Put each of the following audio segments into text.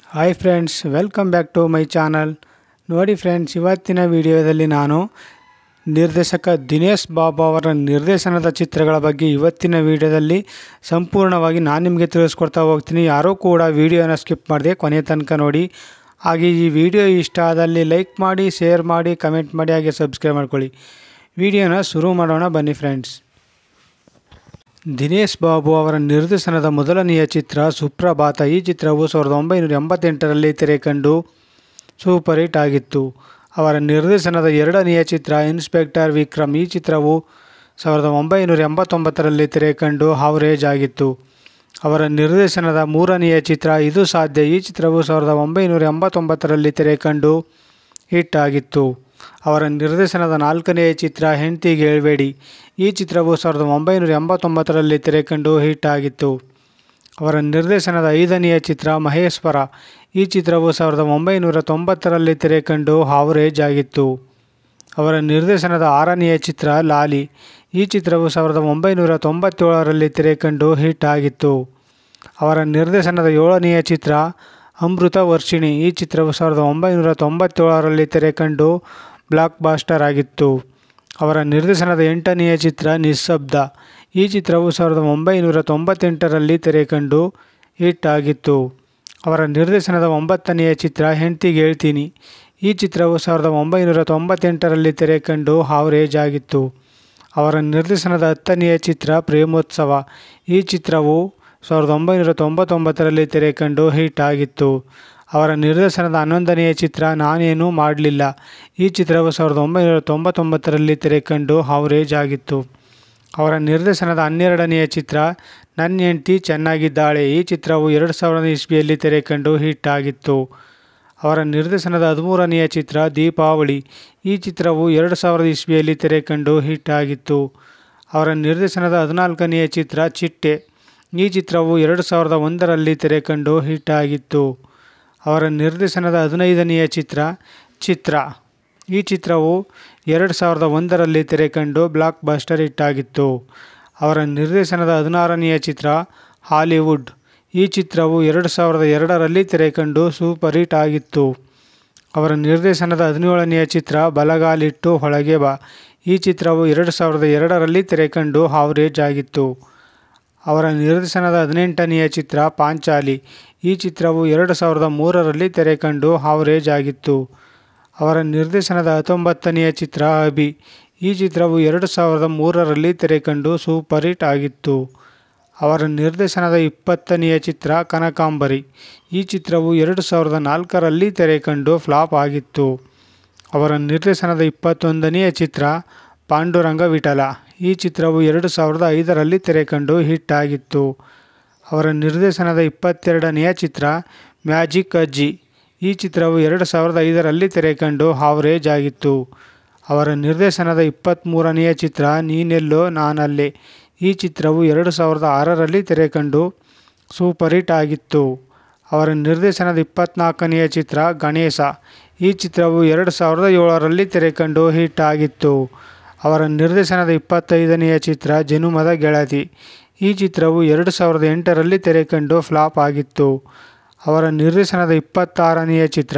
hi friends welcome back to my channel ನೋಡಿ friends ಇವತ್ತಿನ ವಿಡಿಯೋದಲ್ಲಿ ನಾನು ನಿರ್ದೇಶಕ ದಿನೇಶ್ ಬಾಬು ಅವರ ನಿರ್ದೇಶನದ ಚಿತ್ರಗಳ ಬಗ್ಗೆ ಇವತ್ತಿನ ವಿಡಿಯೋದಲ್ಲಿ ಸಂಪೂರ್ಣವಾಗಿ ನಾನು ನಿಮಗೆ ತಿಳಿಸ್ಕೊಡ್ತಾ ಹೋಗ್ತೀನಿ ಯಾರೂ ಕೂಡ ವಿಡಿಯೋನ ಸ್ಕಿಪ್ ಮಾಡದೆ ಕೊನೆ ತನಕ ನೋಡಿ ಹಾಗೆ ಈ ವಿಡಿಯೋ ಇಷ್ಟ ಆದಲ್ಲಿ ಲೈಕ್ ಮಾಡಿ ಶೇರ್ ಮಾಡಿ ಕಮೆಂಟ್ ಮಾಡಿ ಹಾಗೆ ಸಬ್ಸ್ಕ್ರೈಬ್ ಮಾಡ್ಕೊಳ್ಳಿ ವಿಡಿಯೋನ ಶುರು ಮಾಡೋಣ ಬನ್ನಿ ಫ್ರೆಂಡ್ಸ್ ದಿನೇಶ್ ಬಾಬು ಅವರ ನಿರ್ದೇಶನದ ಮೊದಲನೆಯ ಚಿತ್ರ ಸುಪ್ರಭಾತ ಈ ಚಿತ್ರವು ಸಾವಿರದ ಒಂಬೈನೂರ ಎಂಬತ್ತೆಂಟರಲ್ಲಿ ತೆರೆ ಕಂಡು ಸೂಪರ್ ಹಿಟ್ ಆಗಿತ್ತು ಅವರ ನಿರ್ದೇಶನದ ಎರಡನೆಯ ಚಿತ್ರ ಇನ್ಸ್ಪೆಕ್ಟರ್ ವಿಕ್ರಮ್ ಈ ಚಿತ್ರವು ಸಾವಿರದ ಒಂಬೈನೂರ ಎಂಬತ್ತೊಂಬತ್ತರಲ್ಲಿ ತೆರೆ ಕಂಡು ಹಾವರೇಜ್ ಆಗಿತ್ತು ಅವರ ನಿರ್ದೇಶನದ ಮೂರನೆಯ ಚಿತ್ರ ಇದು ಸಾಧ್ಯ ಈ ಚಿತ್ರವು ಸಾವಿರದ ಒಂಬೈನೂರ ಎಂಬತ್ತೊಂಬತ್ತರಲ್ಲಿ ತೆರೆ ಕಂಡು ಹಿಟ್ ಆಗಿತ್ತು ಅವರ ನಿರ್ದೇಶನದ ನಾಲ್ಕನೆಯ ಚಿತ್ರ ಹೆಂಡ್ತಿಗೆ ಹೇಳ್ಬೇಡಿ ಈ ಚಿತ್ರವು ಸಾವಿರದ ಒಂಬೈನೂರ ಎಂಬತ್ತೊಂಬತ್ತರಲ್ಲಿ ತೆರೆ ಕಂಡು ಹಿಟ್ ಆಗಿತ್ತು ಅವರ ನಿರ್ದೇಶನದ ಐದನೆಯ ಚಿತ್ರ ಮಹೇಶ್ವರ ಈ ಚಿತ್ರವು ಸಾವಿರದ ಒಂಬೈನೂರ ತೊಂಬತ್ತರಲ್ಲಿ ತೆರೆ ಕಂಡು ಹಾವರೇಜ್ ಆಗಿತ್ತು ಅವರ ನಿರ್ದೇಶನದ ಆರನೆಯ ಚಿತ್ರ ಲಾಲಿ ಈ ಚಿತ್ರವು ಸಾವಿರದ ಒಂಬೈನೂರ ತೊಂಬತ್ತೇಳರಲ್ಲಿ ತೆರೆ ಕಂಡು ಹಿಟ್ ಆಗಿತ್ತು ಅವರ ನಿರ್ದೇಶನದ ಏಳನೆಯ ಚಿತ್ರ ಅಮೃತ ವರ್ಷಿಣಿ ಈ ಚಿತ್ರವು ಸಾವಿರದ ಒಂಬೈನೂರ ತೊಂಬತ್ತೇಳರಲ್ಲಿ ತೆರೆ ಕಂಡು ಬ್ಲಾಕ್ ಬಾಸ್ಟರ್ ಆಗಿತ್ತು ಅವರ ನಿರ್ದೇಶನದ ಎಂಟನೆಯ ಚಿತ್ರ ನಿಶ್ಶಬ್ದ ಈ ಚಿತ್ರವು ಸಾವಿರದ ಒಂಬೈನೂರ ತೊಂಬತ್ತೆಂಟರಲ್ಲಿ ತೆರೆ ಕಂಡು ಹಿಟ್ ಆಗಿತ್ತು ಅವರ ನಿರ್ದೇಶನದ ಒಂಬತ್ತನೆಯ ಚಿತ್ರ ಹೆಂಡ್ತಿಗೆ ಹೇಳ್ತೀನಿ ಈ ಚಿತ್ರವು ಸಾವಿರದ ಒಂಬೈನೂರ ತೊಂಬತ್ತೆಂಟರಲ್ಲಿ ತೆರೆ ಕಂಡು ಹಾವರೇಜ್ ಆಗಿತ್ತು ಅವರ ನಿರ್ದೇಶನದ ಹತ್ತನೆಯ ಚಿತ್ರ ಪ್ರೇಮೋತ್ಸವ ಈ ಚಿತ್ರವು ಸಾವಿರದ ಒಂಬೈನೂರ ತೊಂಬತ್ತೊಂಬತ್ತರಲ್ಲಿ ತೆರೆ ಕಂಡು ಹಿಟ್ ಆಗಿತ್ತು ಅವರ ನಿರ್ದೇಶನದ ಹನ್ನೊಂದನೆಯ ಚಿತ್ರ ನಾನೇನು ಮಾಡಲಿಲ್ಲ ಈ ಚಿತ್ರವು ಸಾವಿರದ ಒಂಬೈನೂರ ತೊಂಬತ್ತೊಂಬತ್ತರಲ್ಲಿ ತೆರೆ ಕಂಡು ಹಾವರೇಜ್ ಆಗಿತ್ತು ಅವರ ನಿರ್ದೇಶನದ ಹನ್ನೆರಡನೆಯ ಚಿತ್ರ ನನ್ನ ಹೆಂಡತಿ ಚೆನ್ನಾಗಿದ್ದಾಳೆ ಈ ಚಿತ್ರವು ಎರಡು ಸಾವಿರದ ಇಸ್ವಿಯಲ್ಲಿ ತೆರೆ ಕಂಡು ಹಿಟ್ ಆಗಿತ್ತು ಅವರ ನಿರ್ದೇಶನದ ಹದಿಮೂರನೆಯ ಚಿತ್ರ ದೀಪಾವಳಿ ಈ ಚಿತ್ರವು ಎರಡು ಸಾವಿರದ ಇಸ್ವಿಯಲ್ಲಿ ತೆರೆ ಕಂಡು ಹಿಟ್ ಆಗಿತ್ತು ಅವರ ನಿರ್ದೇಶನದ ಹದಿನಾಲ್ಕನೆಯ ಚಿತ್ರ ಚಿಟ್ಟೆ ಈ ಚಿತ್ರವು ಎರಡು ಸಾವಿರದ ಒಂದರಲ್ಲಿ ತೆರೆ ಕಂಡು ಹಿಟ್ ಆಗಿತ್ತು ಅವರ ನಿರ್ದೇಶನದ ಹದಿನೈದನೆಯ ಚಿತ್ರ ಚಿತ್ರ ಈ ಚಿತ್ರವು ಎರಡು ಸಾವಿರದ ಒಂದರಲ್ಲಿ ತೆರೆ ಕಂಡು ಬ್ಲಾಕ್ ಬಾಸ್ಟರ್ ಹಿಟ್ ಆಗಿತ್ತು ಅವರ ನಿರ್ದೇಶನದ ಹದಿನಾರನೆಯ ಚಿತ್ರ ಹಾಲಿವುಡ್ ಈ ಚಿತ್ರವು ಎರಡು ಸಾವಿರದ ಎರಡರಲ್ಲಿ ತೆರೆ ಕಂಡು ಸೂಪರ್ ಹಿಟ್ ಆಗಿತ್ತು ಅವರ ನಿರ್ದೇಶನದ ಹದಿನೇಳನೆಯ ಚಿತ್ರ ಬಲಗಾಲಿಟ್ಟು ಹೊಳಗೆ ಬಾ ಈ ಚಿತ್ರವು ಎರಡು ಸಾವಿರದ ಎರಡರಲ್ಲಿ ತೆರೆ ಕಂಡು ಹಾವರೇಜ್ ಆಗಿತ್ತು ಅವರ ನಿರ್ದೇಶನದ ಹದಿನೆಂಟನೆಯ ಚಿತ್ರ ಪಾಂಚಾಲಿ ಈ ಚಿತ್ರವು ಎರಡು ಸಾವಿರದ ಮೂರರಲ್ಲಿ ತೆರೆ ಕಂಡು ಹಾವರೇಜ್ ಆಗಿತ್ತು ಅವರ ನಿರ್ದೇಶನದ ಹತ್ತೊಂಬತ್ತನೆಯ ಚಿತ್ರ ಅಭಿ ಈ ಚಿತ್ರವು ಎರಡು ಸಾವಿರದ ಮೂರರಲ್ಲಿ ತೆರೆ ಕಂಡು ಸೂಪರ್ ಹಿಟ್ ಆಗಿತ್ತು ಅವರ ನಿರ್ದೇಶನದ ಇಪ್ಪತ್ತನೆಯ ಚಿತ್ರ ಕನಕಾಂಬರಿ ಈ ಚಿತ್ರವು ಎರಡು ಸಾವಿರದ ನಾಲ್ಕರಲ್ಲಿ ತೆರೆ ಕಂಡು ಫ್ಲಾಪ್ ಆಗಿತ್ತು ಅವರ ನಿರ್ದೇಶನದ ಇಪ್ಪತ್ತೊಂದನೆಯ ಚಿತ್ರ ಪಾಂಡುರಂಗ ವಿಠಲ ಈ ಚಿತ್ರವು ಎರಡು ಸಾವಿರದ ಐದರಲ್ಲಿ ತೆರೆ ಕಂಡು ಹಿಟ್ ಆಗಿತ್ತು ಅವರ ನಿರ್ದೇಶನದ ಇಪ್ಪತ್ತೆರಡನೆಯ ಚಿತ್ರ ಮ್ಯಾಜಿಕ್ ಅಜ್ಜಿ ಈ ಚಿತ್ರವು ಎರಡು ಸಾವಿರದ ಐದರಲ್ಲಿ ತೆರೆ ಕಂಡು ಹಾವರೇಜ್ ಆಗಿತ್ತು ಅವರ ನಿರ್ದೇಶನದ ಇಪ್ಪತ್ತ್ಮೂರನೆಯ ಚಿತ್ರ ನೀನೆಲ್ಲೋ ನಾನಲ್ಲೇ ಈ ಚಿತ್ರವು ಎರಡು ಸಾವಿರದ ಆರರಲ್ಲಿ ತೆರೆ ಕಂಡು ಸೂಪರ್ ಹಿಟ್ ಆಗಿತ್ತು ಅವರ ನಿರ್ದೇಶನದ ಇಪ್ಪತ್ತ್ನಾಲ್ಕನೆಯ ಚಿತ್ರ ಗಣೇಶ ಈ ಚಿತ್ರವು ಎರಡು ಸಾವಿರದ ಏಳರಲ್ಲಿ ತೆರೆ ಕಂಡು ಹಿಟ್ ಆಗಿತ್ತು ಅವರ ನಿರ್ದೇಶನದ ಇಪ್ಪತ್ತೈದನೆಯ ಚಿತ್ರ ಜನುಮದ ಗೆಳತಿ ಈ ಚಿತ್ರವು ಎರಡು ಸಾವಿರದ ಎಂಟರಲ್ಲಿ ತೆರೆ ಕಂಡು ಫ್ಲಾಪ್ ಆಗಿತ್ತು ಅವರ ನಿರ್ದೇಶನದ ಇಪ್ಪತ್ತಾರನೆಯ ಚಿತ್ರ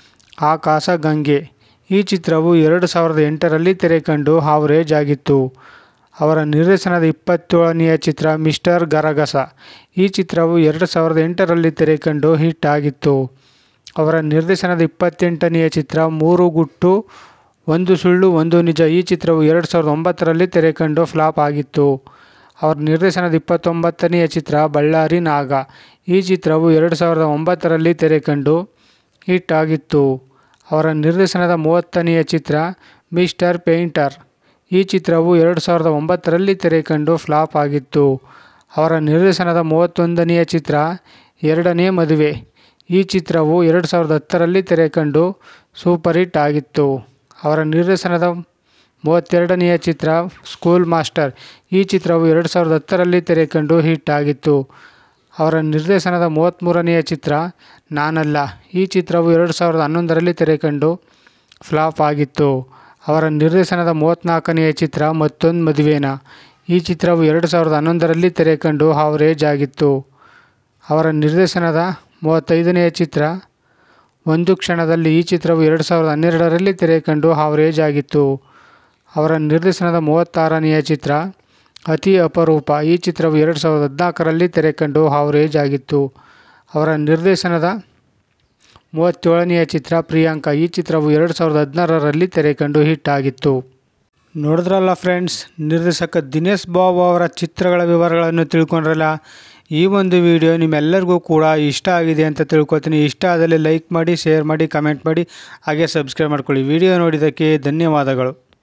ಆಕಾಶ ಗಂಗೆ ಈ ಚಿತ್ರವು ಎರಡು ಸಾವಿರದ ಎಂಟರಲ್ಲಿ ತೆರೆ ಕಂಡು ಹಾವರೇಜ್ ಆಗಿತ್ತು ಅವರ ನಿರ್ದೇಶನದ ಇಪ್ಪತ್ತೇಳನೆಯ ಚಿತ್ರ ಮಿಸ್ಟರ್ ಗರಗಸ ಈ ಚಿತ್ರವು ಎರಡು ಸಾವಿರದ ಎಂಟರಲ್ಲಿ ತೆರೆ ಕಂಡು ಹಿಟ್ ಆಗಿತ್ತು ಅವರ ನಿರ್ದೇಶನದ ಇಪ್ಪತ್ತೆಂಟನೆಯ ಚಿತ್ರ ಮೂರು ಗುಟ್ಟು ಒಂದು ಸುಳ್ಳು ಒಂದು ನಿಜ ಈ ಚಿತ್ರವು ಎರಡು ಸಾವಿರದ ಒಂಬತ್ತರಲ್ಲಿ ತೆರೆ ಕಂಡು ಫ್ಲಾಪ್ ಆಗಿತ್ತು ಅವರ ನಿರ್ದೇಶನದ ಇಪ್ಪತ್ತೊಂಬತ್ತನೆಯ ಚಿತ್ರ ಬಳ್ಳಾರಿ ನಾಗ ಈ ಚಿತ್ರವು ಎರಡು ಸಾವಿರದ ಒಂಬತ್ತರಲ್ಲಿ ತೆರೆ ಕಂಡು ಹಿಟ್ ಆಗಿತ್ತು ಅವರ ನಿರ್ದೇಶನದ ಮೂವತ್ತನೆಯ ಚಿತ್ರ ಮಿಸ್ಟರ್ ಪೇಂಟರ್ ಈ ಚಿತ್ರವು ಎರಡು ಸಾವಿರದ ಒಂಬತ್ತರಲ್ಲಿ ತೆರೆ ಕಂಡು ಫ್ಲಾಪ್ ಆಗಿತ್ತು ಅವರ ನಿರ್ದೇಶನದ ಮೂವತ್ತೊಂದನೆಯ ಚಿತ್ರ ಎರಡನೇ ಮದುವೆ ಈ ಚಿತ್ರವು ಎರಡು ಸಾವಿರದ ಹತ್ತರಲ್ಲಿ ತೆರೆ ಕಂಡು ಸೂಪರ್ ಹಿಟ್ ಆಗಿತ್ತು ಅವರ ನಿರ್ದೇಶನದ ಮೂವತ್ತೆರಡನೆಯ ಚಿತ್ರ ಸ್ಕೂಲ್ ಮಾಸ್ಟರ್ ಈ ಚಿತ್ರವು ಎರಡು ಸಾವಿರದ ಹತ್ತರಲ್ಲಿ ತೆರೆ ಕಂಡು ಹಿಟ್ ಆಗಿತ್ತು ಅವರ ನಿರ್ದೇಶನದ ಮೂವತ್ತ್ಮೂರನೆಯ ಚಿತ್ರ ನಾನಲ್ಲ ಈ ಚಿತ್ರವು ಎರಡು ಸಾವಿರದ ಹನ್ನೊಂದರಲ್ಲಿ ತೆರೆ ಕಂಡು ಫ್ಲಾಪ್ ಆಗಿತ್ತು ಅವರ ನಿರ್ದೇಶನದ ಮೂವತ್ತ್ನಾಲ್ಕನೆಯ ಚಿತ್ರ ಮತ್ತೊಂದು ಮದುವೆನ ಈ ಚಿತ್ರವು ಎರಡು ಸಾವಿರದ ಹನ್ನೊಂದರಲ್ಲಿ ತೆರೆ ಕಂಡು ಹಾವರೇಜ್ ಆಗಿತ್ತು ಅವರ ನಿರ್ದೇಶನದ ಮೂವತ್ತೈದನೆಯ ಚಿತ್ರ ಒಂದು ಕ್ಷಣದಲ್ಲಿ ಈ ಚಿತ್ರವು ಎರಡು ಸಾವಿರದ ಹನ್ನೆರಡರಲ್ಲಿ ತೆರೆ ಕಂಡು ಹಾವರೇಜ್ ಆಗಿತ್ತು ಅವರ ನಿರ್ದೇಶನದ ಮೂವತ್ತಾರನೆಯ ಚಿತ್ರ ಅತಿ ಅಪರೂಪ ಈ ಚಿತ್ರವು ಎರಡು ಸಾವಿರದ ಹದಿನಾಲ್ಕರಲ್ಲಿ ತೆರೆ ಕಂಡು ಹಾವರೇಜ್ ಆಗಿತ್ತು ಅವರ ನಿರ್ದೇಶನದ ಮೂವತ್ತೇಳನೆಯ ಚಿತ್ರ ಪ್ರಿಯಾಂಕಾ ಈ ಚಿತ್ರವು ಎರಡು ಸಾವಿರದ ಹದಿನಾರರಲ್ಲಿ ತೆರೆ ಕಂಡು ಹಿಟ್ ಆಗಿತ್ತು ನೋಡಿದ್ರಲ್ಲ ಫ್ರೆಂಡ್ಸ್ ನಿರ್ದೇಶಕ ದಿನೇಶ್ ಬಾಬು ಅವರ ಚಿತ್ರಗಳ ವಿವರಗಳನ್ನು ತಿಳ್ಕೊಂಡ್ರಲ್ಲ ಈ ಒಂದು ವಿಡಿಯೋ ನಿಮ್ಮೆಲ್ಲರಿಗೂ ಕೂಡ ಇಷ್ಟ ಆಗಿದೆ ಅಂತ ತಿಳ್ಕೊತೀನಿ ಇಷ್ಟ ಆದಲ್ಲಿ ಲೈಕ್ ಮಾಡಿ ಶೇರ್ ಮಾಡಿ ಕಮೆಂಟ್ ಮಾಡಿ ಹಾಗೆ ಸಬ್ಸ್ಕ್ರೈಬ್ ಮಾಡ್ಕೊಳ್ಳಿ ವಿಡಿಯೋ ನೋಡಿದ್ದಕ್ಕೆ ಧನ್ಯವಾದಗಳು